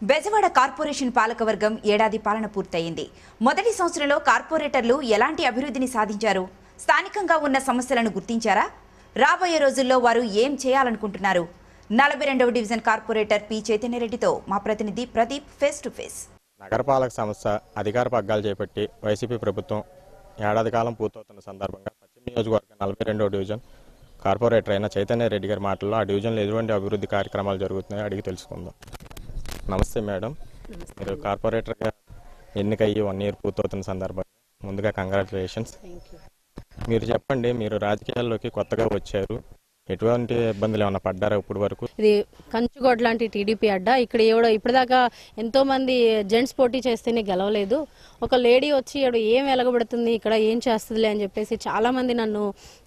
Bezawada corporation పాలకవర్గం ఏడాది పాలన పూర్తయింది మొదటి సంవత్సరంలో కార్పొరేటర్లు ఎలాంటి అభివృద్ధిని సాధించారు స్థానికంగా ఉన్న సమస్యలను గుర్తించారా రాబోయే రోజుల్లో వారు ఏం చేయాలనుకుంటున్నారు నలభై రెండవ డివిజన్ కార్పొరేటర్ పి చైతన్యరెడ్డితో మా ప్రతినిధి ప్రదీప్ ఫేస్ టు ఫేస్ నగరపాలక సంస్థ అధికార పగ్గాలు చేపట్టి వైసీపీ ప్రభుత్వం ఏడాది కాలం పూర్తవుతున్న సందర్భంగా పశ్చిమ నియోజకవర్గం నలభై రెండవ డివిజన్ కార్పొరేటర్ అయిన చైతన్య రెడ్డి గారి మాటల్లో ఆ డివిజన్లో ఎటువంటి అభివృద్ధి కార్యక్రమాలు జరుగుతున్నాయో అడిగి తెలుసుకుందాం నమస్తే మేడం మీరు కార్పొరేటర్గా ఎన్నికయ్యి వన్ ఇయర్ పూర్తవుతున్న సందర్భంగా ముందుగా కంగ్రాచులేషన్స్ మీరు చెప్పండి మీరు రాజకీయాల్లోకి కొత్తగా వచ్చారు ఎటువంటి ఇబ్బందులు ఏమైనా పడ్డారా ఇప్పటి వరకు ఇది కంచుకోట లాంటి టీడీపీ అడ్డ ఇక్కడ ఎవడో ఇప్పటిదాకా ఎంతో మంది జెంట్స్ పోటీ చేస్తేనే గెలవలేదు ఒక లేడీ వచ్చి ఇక్కడ ఏం వెలగబడుతుంది ఇక్కడ ఏం చేస్తుందిలే అని చెప్పేసి చాలా మంది నన్ను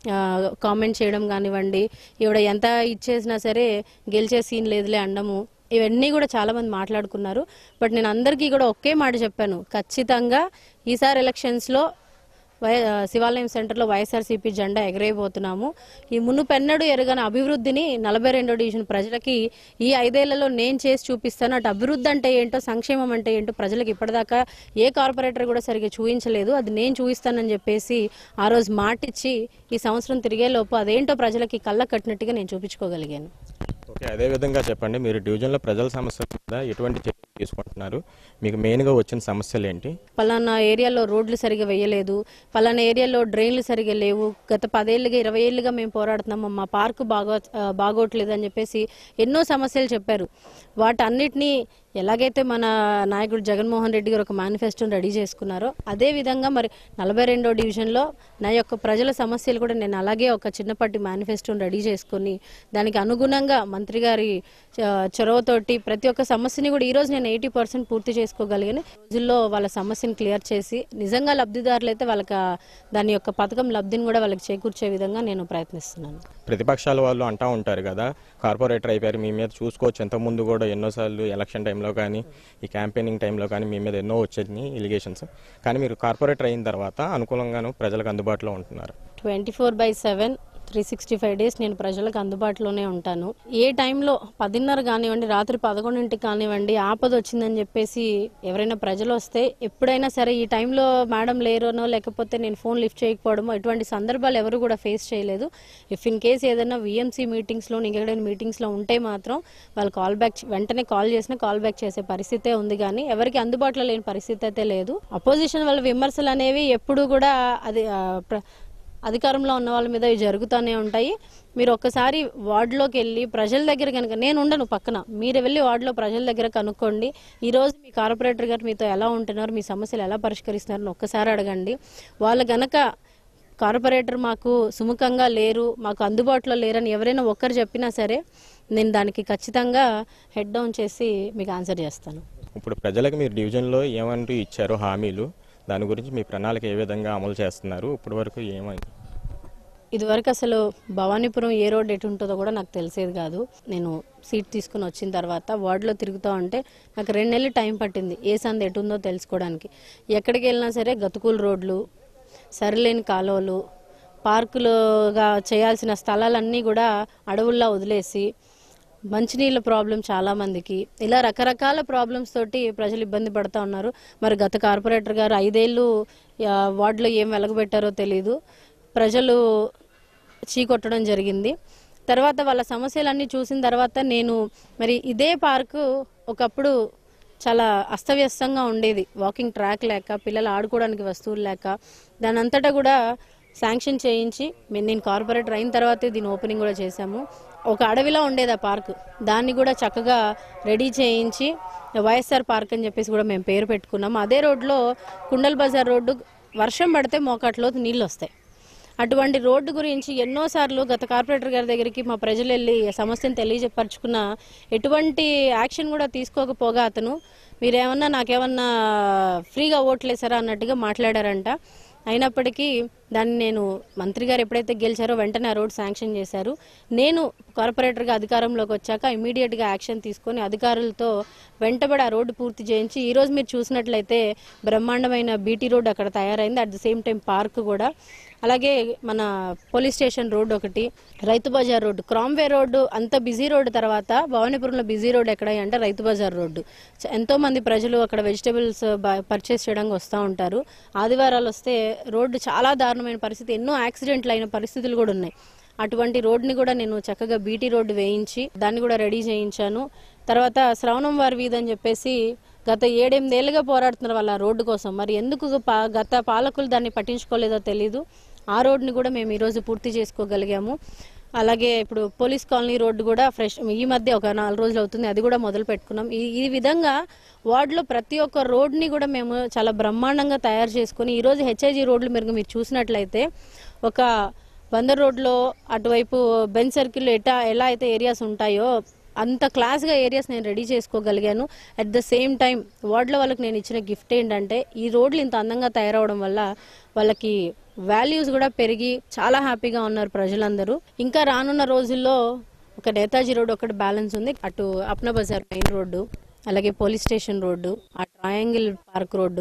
కామెంట్ చేయడం కానివ్వండి ఈవిడ ఎంత ఇచ్చేసినా సరే గెలిచే సీన్ లేదులే అండము ఇవన్నీ కూడా చాలా మంది మాట్లాడుకున్నారు బట్ నేను అందరికీ కూడా ఒకే మాట చెప్పాను ఖచ్చితంగా ఈసారి ఎలక్షన్స్లో వై ఆ, శివాలయం సెంటర్లో వైఎస్ఆర్సీపీ జెండా ఎగరేయబోతున్నాము ఈ మునుపెన్నడు ఎరగని అభివృద్ధిని నలభై రెండో డివిజన్ ప్రజలకి ఈ ఐదేళ్లలో నేను చేసి చూపిస్తాను అటు అభివృద్ధి అంటే ఏంటో సంక్షేమం అంటే ఏంటో ప్రజలకు ఇప్పటిదాకా ఏ కార్పొరేటర్ కూడా సరిగ్గా చూపించలేదు అది నేను చూపిస్తానని చెప్పేసి ఆ రోజు మాటిచ్చి ఈ సంవత్సరం తిరిగే లోపు అదేంటో ప్రజలకి కళ్ళ కట్టినట్టుగా నేను చూపించుకోగలిగాను ఓకే అదే విధంగా చెప్పండి మీరు డివిజన్లో ప్రజల సమస్యల మీద ఎటువంటి చర్యలు తీసుకుంటున్నారు మీకు మెయిన్గా వచ్చిన సమస్యలు ఏంటి పలానా ఏరియాలో రోడ్లు సరిగా వేయలేదు పలానా ఏరియాలో డ్రైన్లు సరిగా లేవు గత పదేళ్ళుగా ఇరవై ఏళ్ళుగా మేము పోరాడుతున్నాము మా పార్కు బాగో ఆ, బాగోట్లేదు అని చెప్పేసి ఎన్నో సమస్యలు చెప్పారు వాటన్నిటినీ ఎలాగైతే మన నాయకుడు జగన్మోహన్ రెడ్డి గారు ఒక మేనిఫెస్టోని రెడీ చేసుకున్నారో అదే విధంగా మరి నలభై రెండో డివిజన్లో నా యొక్క ప్రజల సమస్యలు కూడా నేను అలాగే ఒక చిన్నపాటి మేనిఫెస్టోని రెడీ చేసుకుని దానికి అనుగుణంగా మంత్రి గారి ఆ, చొరవతోటి ప్రతి ఒక్క సమస్యని కూడా ఈ రోజు నేను ఎయిటీ పర్సెంట్ పూర్తి చేసుకోగలిగాను ఈ రోజుల్లో వాళ్ళ సమస్యను క్లియర్ చేసి నిజంగా లబ్ధిదారులు అయితే వాళ్ళకి ఆ దాని యొక్క పథకం లబ్ధిని కూడా వాళ్ళకి చేకూర్చే విధంగా నేను ప్రయత్నిస్తున్నాను ప్రతిపక్షాల వాళ్ళు అంటూ ఉంటారు కదా కార్పొరేటర్ అయిపోయారు మీ మీద చూసుకోవచ్చు ఇంతకుముందు కూడా ఎన్నోసార్లు ఎలక్షన్ టైంలో కానీ ఈ క్యాంపెయినింగ్ టైంలో కానీ మీ మీద ఎన్నో వచ్చేది ఇలిగేషన్స్ కానీ మీరు కార్పొరేటర్ అయిన తర్వాత అనుకూలంగాను ప్రజలకు అందుబాటులో ఉంటున్నారు twenty four by seven three sixty five days నేను ప్రజలకు అందుబాటులోనే ఉంటాను ఏ టైంలో పదిన్నర కానివ్వండి రాత్రి పదకొండింటికి కానివ్వండి ఆపద వచ్చిందని చెప్పేసి ఎవరైనా ప్రజలు వస్తే ఎప్పుడైనా సరే ఈ టైంలో మేడం లేరోనో లేకపోతే నేను ఫోన్ లిఫ్ట్ చేయకపోవడమో ఇటువంటి సందర్భాలు ఎవరు కూడా ఫేస్ చేయలేదు ఇఫ్ ఇన్ కేస్ ఏదైనా విఎంసీ మీటింగ్స్లో ఇంకెక్కడైనా మీటింగ్స్లో ఉంటే మాత్రం వాళ్ళు కాల్ బ్యాక్ వెంటనే కాల్ చేసినా కాల్ బ్యాక్ చేసే పరిస్థితే ఉంది కానీ ఎవరికి అందుబాటులో లేని పరిస్థితి అయితే లేదు అపోజిషన్ వాళ్ళ విమర్శలు అనేవి ఎప్పుడు కూడా అది ఆ, ప్ర- అధికారంలో ఉన్న వాళ్ళ మీద ఇవి జరుగుతూనే ఉంటాయి మీరు ఒక్కసారి వార్డులోకి వెళ్ళి ప్రజల దగ్గర కనుక నేను ఉండను పక్కన మీరు వెళ్ళి వార్డులో ప్రజల దగ్గర కనుక్కోండి ఈ రోజు మీ కార్పొరేటర్ గారు మీతో ఎలా ఉంటున్నారు మీ సమస్యలు ఎలా పరిష్కరిస్తున్నారని ఒక్కసారి అడగండి వాళ్ళు గనక కార్పొరేటర్ మాకు సుముఖంగా లేరు మాకు అందుబాటులో లేరని ఎవరైనా ఒక్కరు చెప్పినా సరే నేను దానికి ఖచ్చితంగా హెడ్ డౌన్ చేసి మీకు ఆన్సర్ చేస్తాను ఇప్పుడు ప్రజలకు మీరు డివిజన్లో ఏమంటూ ఇచ్చారో హామీలు దాని గురించి మీ ప్రణాళిక ఏ విధంగా అమలు చేస్తున్నారు ఇప్పటి వరకు ఏమైంది ఇదివరకు అసలు భవానీపురం ఏ రోడ్ ఎటు ఉంటుందో కూడా నాకు తెలిసేది కాదు నేను సీట్ తీసుకుని వచ్చిన తర్వాత వార్డులో తిరుగుతూ ఉంటే నాకు రెండు నెలలు టైం పట్టింది ఏ సంది ఎటు ఉందో తెలుసుకోవడానికి ఎక్కడికి వెళ్ళినా సరే గతుకుల రోడ్లు సరిలేని కాలువలు పార్కులుగా చేయాల్సిన స్థలాలన్నీ కూడా అడవుల్లో వదిలేసి మంచినీళ్ళ ప్రాబ్లం చాలా మందికి ఇలా రకరకాల ప్రాబ్లమ్స్ తోటి ప్రజలు ఇబ్బంది పడుతూ ఉన్నారు మరి గత కార్పొరేటర్ గారు ఐదేళ్ళు ఆ, వార్డులో ఏం వెలగబెట్టారో తెలియదు ప్రజలు చీకొట్టడం జరిగింది తర్వాత వాళ్ళ సమస్యలన్నీ చూసిన తర్వాత నేను మరి ఇదే పార్కు ఒకప్పుడు చాలా అస్తవ్యస్తంగా ఉండేది వాకింగ్ ట్రాక్ లేక పిల్లలు ఆడుకోవడానికి వస్తువులు లేక దాని అంతటా కూడా శాంక్షన్ చేయించి మేము నేను కార్పొరేటర్ అయిన తర్వాతే దీని ఓపెనింగ్ కూడా చేశాము ఒక అడవిలో ఉండేది ఆ పార్క్ దాన్ని కూడా చక్కగా రెడీ చేయించి వైఎస్ఆర్ పార్క్ అని చెప్పేసి కూడా మేము పేరు పెట్టుకున్నాము అదే రోడ్లో కుండల్ బజార్ రోడ్డు వర్షం పడితే మోకాట్లో నీళ్ళు వస్తాయి అటువంటి రోడ్డు గురించి ఎన్నోసార్లు గత కార్పొరేటర్ గారి దగ్గరికి మా ప్రజలు వెళ్ళి ఆ సమస్యను తెలియజెప్పరుచుకున్న ఎటువంటి యాక్షన్ కూడా తీసుకోకపోగా అతను మీరేమన్నా నాకేమన్నా ఫ్రీగా ఓట్లేసారా అన్నట్టుగా మాట్లాడారంట అయినప్పటికీ దాన్ని నేను మంత్రి గారు ఎప్పుడైతే గెలిచారో వెంటనే ఆ రోడ్ శాంక్షన్ చేశారు నేను కార్పొరేటర్గా అధికారంలోకి వచ్చాక ఇమీడియట్గా యాక్షన్ తీసుకొని అధికారులతో వెంటబడి ఆ రోడ్డు పూర్తి చేయించి ఈ రోజు మీరు చూసినట్లయితే బ్రహ్మాండమైన బీటీ రోడ్ అక్కడ తయారైంది at the same time park కూడా అలాగే మన పోలీస్ స్టేషన్ రోడ్ ఒకటి రైతు బజార్ రోడ్డు క్రామ్వే రోడ్డు అంత బిజీ రోడ్డు తర్వాత భవానీపురంలో బిజీ రోడ్ ఎక్కడ అంటే రైతు బజార్ రోడ్డు చ- ఎంతో మంది ప్రజలు అక్కడ వెజిటబుల్స్ పర్చేస్ చేయడానికి వస్తూ ఉంటారు ఆదివారాలు వస్తే రోడ్డు చాలా దారుణమైన పరిస్థితి ఎన్నో యాక్సిడెంట్లు అయిన పరిస్థితులు కూడా ఉన్నాయి అటువంటి రోడ్ని కూడా నేను చక్కగా బీటీ రోడ్డు వేయించి దాన్ని కూడా రెడీ చేయించాను తర్వాత శ్రవణం వారి వీధి అని చెప్పేసి గత ఏడెనిమిదేళ్లుగా పోరాడుతున్నారు వాళ్ళ ఆ రోడ్డు కోసం మరి ఎందుకు పా- గత పాలకులు దాన్ని పట్టించుకోలేదో తెలీదు ఆ రోడ్ని కూడా మేము ఈరోజు పూర్తి చేసుకోగలిగాము అలాగే ఇప్పుడు పోలీస్ కాలనీ రోడ్డు కూడా ఫ్రెష్ ఈ మధ్య ఒక నాలుగు రోజులు అవుతుంది అది కూడా మొదలు పెట్టుకున్నాం ఈ ఈ విధంగా వార్డులో ప్రతి ఒక్క రోడ్ని కూడా మేము చాలా బ్రహ్మాండంగా తయారు చేసుకుని ఈరోజు హెచ్ఐజీ రోడ్లు మీరు మీరు చూసినట్లయితే ఒక బందర్ రోడ్లో అటువైపు బెన్ సర్కిల్ ఎటా ఎలా అయితే ఏరియాస్ ఉంటాయో అంత క్లాస్గా ఏరియాస్ నేను రెడీ చేసుకోగలిగాను అట్ ద సేమ్ టైం వార్డులో వాళ్ళకి నేను ఇచ్చిన గిఫ్ట్ ఏంటంటే ఈ రోడ్లు ఇంత అందంగా తయారవడం వల్ల వాళ్ళకి వాల్యూస్ కూడా పెరిగి చాలా హ్యాపీగా ఉన్నారు ప్రజలందరూ ఇంకా రానున్న రోజుల్లో ఒక నేతాజీ రోడ్ ఒకటి బ్యాలెన్స్ ఉంది అటు అప్నా బజార్ మెయిన్ రోడ్డు అలాగే పోలీస్ స్టేషన్ రోడ్డు ఆ triangle park road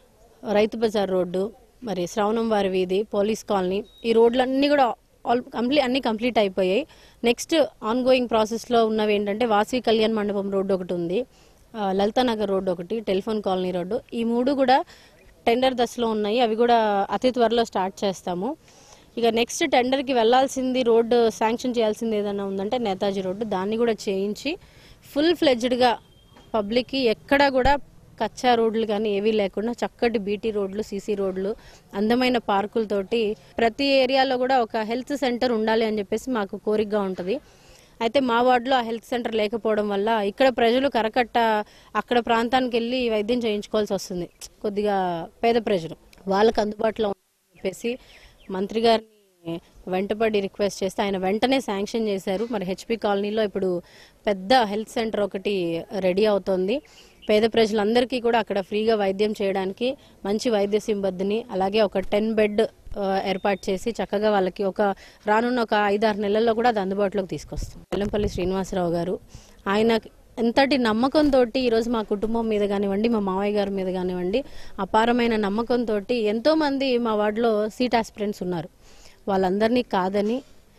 Rythu Bazar road మరి శ్రవణం వారి వీధి పోలీస్ కాలనీ ఈ రోడ్లన్నీ కూడా ఆల్ కంప్లీట్ అన్ని కంప్లీట్ అయిపోయాయి నెక్స్ట్ ఆన్ గోయింగ్ ప్రాసెస్లో ఉన్నవి ఏంటంటే వాసవి కళ్యాణ్ మండపం రోడ్డు ఒకటి ఉంది ఆ, లలితా నగర్ రోడ్డు ఒకటి టెలిఫోన్ కాలనీ రోడ్డు ఈ మూడు కూడా టెండర్ దశలో ఉన్నాయి అవి కూడా అతి త్వరలో స్టార్ట్ చేస్తాము ఇక నెక్స్ట్ టెండర్కి వెళ్ళాల్సింది రోడ్డు శాంక్షన్ చేయాల్సింది ఏదైనా ఉందంటే నేతాజీ రోడ్డు దాన్ని కూడా చేయించి ఫుల్ ఫ్లెడ్జ్డ్గా పబ్లిక్కి ఎక్కడా కూడా కచ్చా రోడ్లు కానీ ఏవీ లేకుండా చక్కటి బీటీ రోడ్లు సీసీ రోడ్లు అందమైన పార్కులతోటి ప్రతి ఏరియాలో కూడా ఒక హెల్త్ సెంటర్ ఉండాలి అని చెప్పేసి మాకు కోరికగా ఉంటుంది అయితే మా వార్డులో ఆ హెల్త్ సెంటర్ లేకపోవడం వల్ల ఇక్కడ ప్రజలు కరకట్ట అక్కడ ప్రాంతానికి వెళ్ళి వైద్యం చేయించుకోవాల్సి వస్తుంది కొద్దిగా పేద ప్రజలు వాళ్ళకి అందుబాటులో ఉండాలని చెప్పేసి మంత్రి గారిని వెంటపడి రిక్వెస్ట్ చేస్తే ఆయన వెంటనే శాంక్షన్ చేశారు మరి హెచ్పి కాలనీలో ఇప్పుడు పెద్ద హెల్త్ సెంటర్ ఒకటి రెడీ అవుతోంది పేద ప్రజలందరికీ కూడా అక్కడ ఫ్రీగా వైద్యం చేయడానికి మంచి వైద్య సిబ్బందిని అలాగే ఒక టెన్ బెడ్ ఏర్పాటు చేసి చక్కగా వాళ్ళకి ఒక రానున్న ఒక ఐదారు నెలల్లో కూడా అది అందుబాటులోకి తీసుకొస్తాం వెల్లంపల్లి శ్రీనివాసరావు గారు ఆయన ఎంతటి నమ్మకంతో ఈరోజు మా కుటుంబం మీద కానివ్వండి మా మావయ్య గారి మీద కానివ్వండి అపారమైన నమ్మకంతో ఎంతోమంది మా వార్డులో సీట్ ఆస్పిరెంట్స్ ఉన్నారు వాళ్ళందరినీ కాదని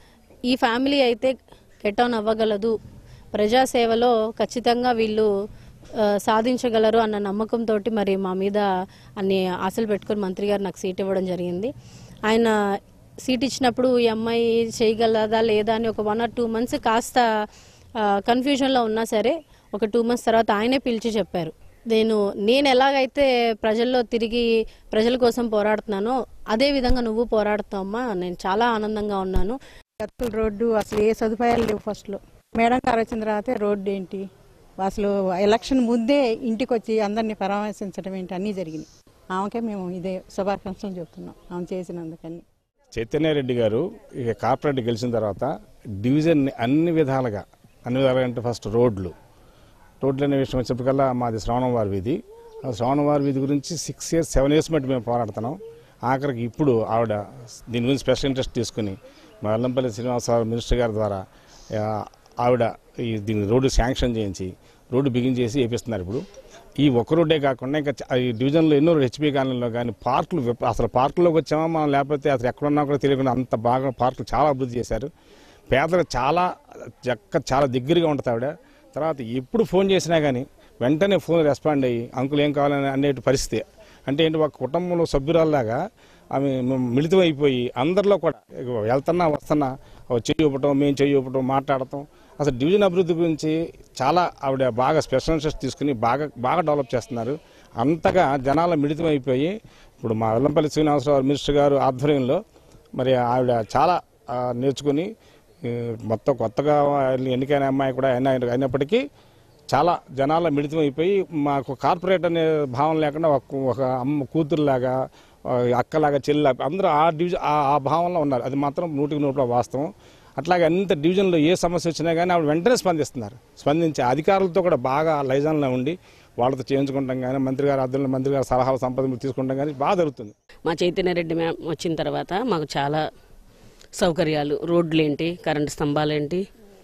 ఈ ఫ్యామిలీ అయితే గెట్ ఆన్ అవ్వగలదు ప్రజాసేవలో ఖచ్చితంగా వీళ్ళు ఆ, సాధించగలరు అన్న నమ్మకంతో మరి మా మీద అన్ని ఆశలు పెట్టుకొని మంత్రి గారు నాకు సీట్ ఇవ్వడం జరిగింది ఆయన సీట్ ఇచ్చినప్పుడు ఈ అమ్మాయి చేయగలదా లేదా అని ఒక వన్ ఆర్ టూ మంత్స్ కాస్త కన్ఫ్యూజన్లో ఉన్నా సరే ఒక టూ మంత్స్ తర్వాత ఆయనే పిలిచి చెప్పారు నేను నేను ఎలాగైతే ప్రజల్లో తిరిగి ప్రజల కోసం పోరాడుతున్నానో అదే విధంగా నువ్వు పోరాడుతావమ్మా నేను చాలా ఆనందంగా ఉన్నాను ఎత్తుల రోడ్డు అసలు ఏ సదుపాయాలు లేవు ఫస్ట్లో మేడం గారు వచ్చిన తర్వాతే రోడ్డు ఏంటి అసలు ఎలక్షన్ ముందే ఇంటికి వచ్చి అందరినీ పరామర్శించడం ఏంటి అన్నీ జరిగినాయి ఆమెకే మేము ఇదే శుభాకాంక్షలు చెప్తున్నాం ఆమె చేసినందుకని చైతన్యారెడ్డి గారు ఇక కార్పొరేట్ గెలిచిన తర్వాత డివిజన్ అన్ని విధాలుగా అన్ని విధాలుగా అంటే ఫస్ట్ రోడ్లు రోడ్లు అనే విషయం వచ్చేప్పటికల్లా మాది శ్రవణం వారి వీధి ఆ శ్రవణం వారి వీధి గురించి సిక్స్ ఇయర్స్ సెవెన్ ఇయర్స్ బట్టి మేము పోరాడుతున్నాం ఆఖరికి ఇప్పుడు ఆవిడ దీని గురించి స్పెషల్ ఇంట్రెస్ట్ తీసుకుని మా వెల్లంపల్లి శ్రీనివాసరావు మినిస్టర్ గారి ద్వారా ఆ, ఆవిడ ఈ దీని రోడ్డు శాంక్షన్ చేయించి రోడ్డు బిగిన్ చేసి వేపిస్తున్నారు ఇప్పుడు ఈ ఒక్క రోడ్డే కాకుండా ఇంకా చ- ఈ డివిజన్లో ఎన్నో హెచ్పీ కాలనీలో కానీ పార్కులు విప- అసలు పార్కులోకి వచ్చామా మనం లేకపోతే అసలు ఎక్కడున్నా కూడా తెలియకుండా అంత బాగా పార్కులు చాలా అభివృద్ధి చేశారు పేదలకు చాలా చక్క చాలా దగ్గరగా ఉంటుంది ఆవిడ తర్వాత ఎప్పుడు ఫోన్ చేసినా కానీ వెంటనే ఫోన్ రెస్పాండ్ అయ్యి అంకులు ఏం కావాలని అనేటి పరిస్థితి అంటే ఏంటి ఒక కుటుంబంలో సభ్యురాల్లాగా ఆమె మ- మిళితం అయిపోయి అందరిలో కూడా ఇక వెళ్తున్నా వస్తున్నా ఓ చెయ్యి ఇవ్వటం మేము చెయ్యి ఇవ్వటం మాట్లాడటం అసలు డివిజన్ అభివృద్ధి గురించి చాలా ఆవిడ బాగా స్పెషల్ ఇంట్రెస్ట్ తీసుకుని బాగా బాగా డెవలప్ చేస్తున్నారు అంతగా జనాల మిళితం అయిపోయి ఇప్పుడు మా వెల్లంపల్లి శ్రీనివాసరావు మినిస్టర్ గారు ఆధ్వర్యంలో మరి ఆవిడ చాలా ఆ, నేర్చుకుని ఈ, మొత్తం కొత్తగా ఎన్నికైన అమ్మాయి కూడా అయినా అయినప్పటికీ చాలా జనాల మిళితం అయిపోయి మాకు కార్పొరేట్ అనే భావం లేకుండా ఒక ఒక అమ్మ కూతురులాగా ఆ, అక్కలాగా చెల్లిలాగా అందరూ ఆ డివిజన్ ఆ ఆ భావంలో ఉన్నారు అది మాత్రం నూటికి నూటిలో వాస్తవం అట్లాగే అంత డివిజన్లో ఏ సమస్య వచ్చినా కానీ ఆవిడ వెంటనే స్పందిస్తున్నారు స్పందించి అధికారులతో కూడా బాగా లైజాన్లో ఉండి వాళ్ళతో చేయించుకుంటాం కానీ మంత్రి గారి ఆధ్వర్యంలో మంత్రి గారి సలహాలు సంపద తీసుకుంటాం కానీ బాగా జరుగుతుంది మా చైతన్యరెడ్డి మ్యామ్ వచ్చిన తర్వాత మాకు చాలా సౌకర్యాలు రోడ్లు ఏంటి కరెంటు స్తంభాలు ఏంటి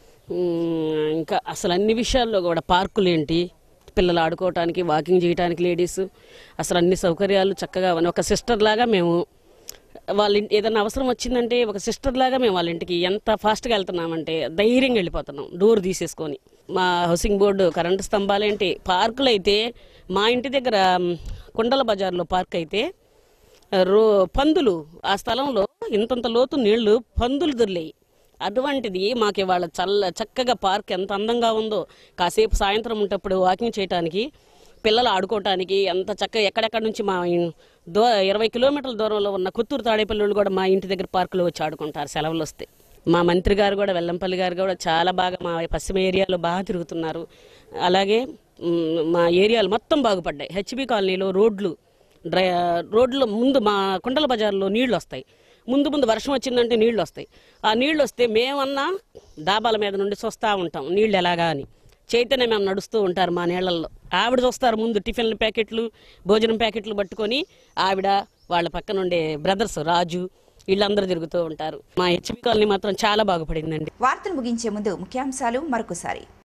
ఉమ్, ఇంకా అసలు అన్ని విషయాల్లో కూడా పార్కులు ఏంటి పిల్లలు ఆడుకోవటానికి వాకింగ్ చేయడానికి లేడీస్ అసలు అన్ని సౌకర్యాలు చక్కగా ఉన్నాయి. ఒక సిస్టర్ లాగా మేము వాళ్ళ ఇంటి ఏదైనా అవసరం వచ్చిందంటే ఒక సిస్టర్ లాగా మేము వాళ్ళ ఇంటికి ఎంత ఫాస్ట్గా వెళ్తున్నామంటే ధైర్యంగా వెళ్ళిపోతున్నాం డోర్ తీసేసుకొని మా హౌసింగ్ బోర్డు కరెంటు స్తంభాలేంటి పార్కులు అయితే మా ఇంటి దగ్గర మ్, కుండల బజార్లో పార్క్ అయితే రో పందులు ఆ స్థలంలో ఇంతంత లోతు నీళ్లు పందులు దొర్లేయి అటువంటిది మాకు ఇవాళ చల్ల చక్కగా పార్క్ ఎంత అందంగా ఉందో కాసేపు సాయంత్రం ఉంటప్పుడు వాకింగ్ చేయడానికి పిల్లలు ఆడుకోవటానికి ఎంత చక్కగా ఎక్కడెక్కడ నుంచి మా ఇన్- దో ఇరవై కిలోమీటర్ల దూరంలో ఉన్న కొత్తూరు తాడేపల్లి కూడా మా ఇంటి దగ్గర పార్కులో వచ్చి ఆడుకుంటారు సెలవులు వస్తే మా మంత్రి గారు కూడా వెల్లంపల్లి గారు కూడా చాలా బాగా మా పశ్చిమ ఏరియాలో బాగా తిరుగుతున్నారు అలాగే మ్, మా ఏరియాలు మొత్తం బాగుపడ్డాయి హెచ్బి కాలనీలో రోడ్లు డ్రై రోడ్లో ముందు మా కుండల బజార్లో నీళ్లు వస్తాయి ముందు ముందు వర్షం వచ్చిందంటే నీళ్లు వస్తాయి ఆ నీళ్లు వస్తే మేమన్నా డాబాల మీద నుండి చూస్తూ ఉంటాం నీళ్లు ఎలాగా అని చైతన్య మేము నడుస్తూ ఉంటారు మా నీళ్ళల్లో ఆవిడ చూస్తారు ముందు టిఫిన్ల ప్యాకెట్లు భోజనం ప్యాకెట్లు పట్టుకొని ఆవిడ వాళ్ళ పక్కన ఉండే బ్రదర్స్ రాజు వీళ్ళందరూ తిరుగుతూ ఉంటారు మా హెచ్పి కాలనీ మాత్రం చాలా బాగుపడిందండి వార్తలు ముగించే ముందు ముఖ్యాంశాలు మరొకసారి